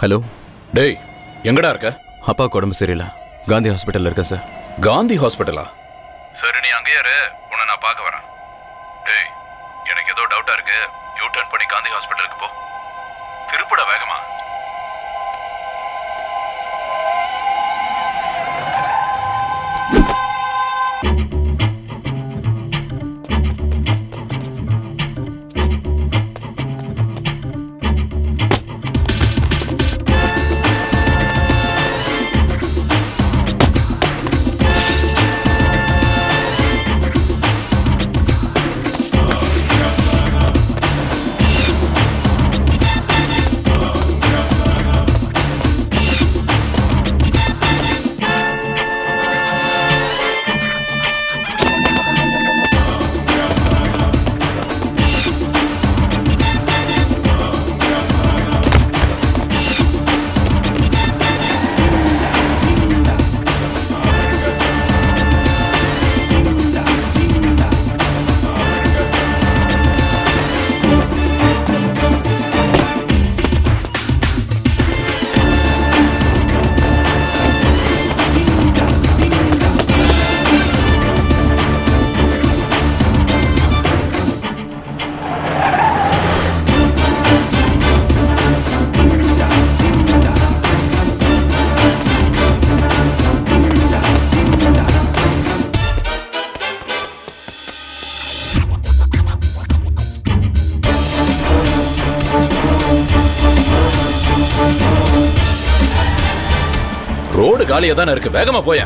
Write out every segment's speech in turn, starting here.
Hello டேய் எங்கடா இருக்க அப்பாவுக்கு உடம்பு சரியில்லை காந்தி ஹாஸ்பிட்டலில் இருக்கேன் சார் காந்தி ஹாஸ்பிட்டலா சரி நீ அங்கேயே இரு உன்னை நான் பார்க்க வரேன் டேய் எனக்கு ஏதோ டவுட்டா இருக்கு யூ டர்ன் பண்ணி காந்தி ஹாஸ்பிட்டலுக்கு போ திருப்பட வேகமா ரோடு காலியா தானே இருக்கு வேகமா போயேன்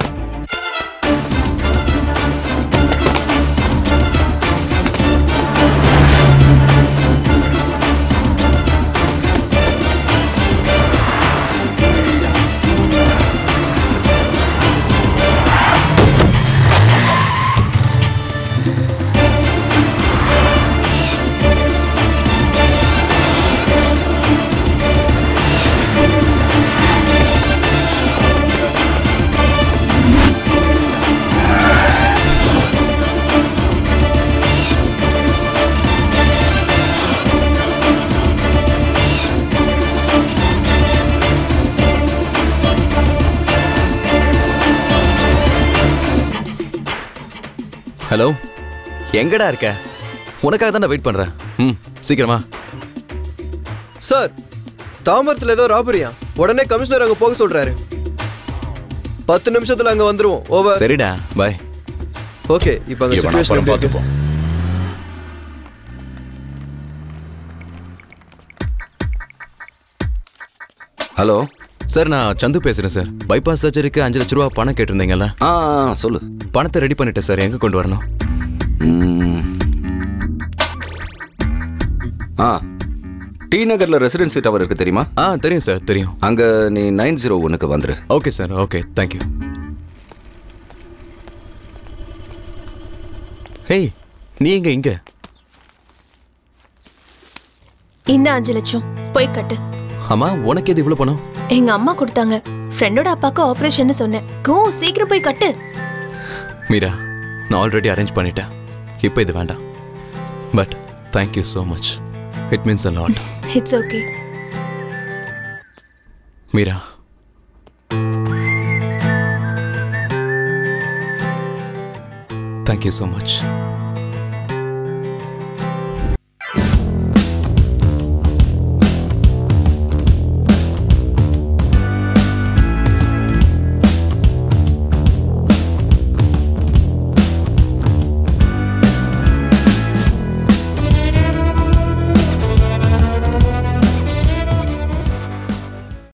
ஹலோ எங்கடா இருக்க உனக்காக தான் வெயிட் பண்ணுறேன் ம் சீக்கிரமா சார் தாம்பரத்தில் ஏதோ ராபரியா உடனே கமிஷனர் அங்கே போக சொல்றாரு பத்து நிமிஷத்துல அங்க வந்துருவோம் ஓவர் சரிடா பாய் ஓகே இப்போ அங்க இவனை சுச்சுவேஷன் அப்புறம் பார்த்துப்போம் ஹலோ சார் நான் சந்து பேசுகிறேன் சார் பைபாஸ் சர்ஜரிக்கு அஞ்சு லட்ச ரூபா பணம் கேட்டிருந்தீங்கல்ல ஆ ஆ, சொல்லு பணத்தை ரெடி பண்ணிட்டேன் சார் எங்கே கொண்டு வரணும் ம். ஆ டி நகர்ல ரெசிடென்சி டவர் இருக்கு தெரியுமா ஆ தெரியும் சார் தெரியும் அங்க நீ நைன் ஜீரோ ஒன்னுக்கு வந்துரு okay sir okay thank you hey நீ எங்க இங்க இந்த அஞ்சு லட்சம் போய் கட்டு அம்மா உனக்கு எது இவ்வளோ பணம் எங்க அம்மா கொடுத்தாங்க ஃப்ரெண்டோட அப்பாக்கு ஆபரேஷன் சொன்னேன் கோ சீக்கிரம் போய் கட்டு மீரா நான் ஆல்ரெடி அரேஞ்ச் பண்ணிட்டேன் இப்போ இது வேண்டாம் but thank you so much it means a lot it's okay Meera thank you so much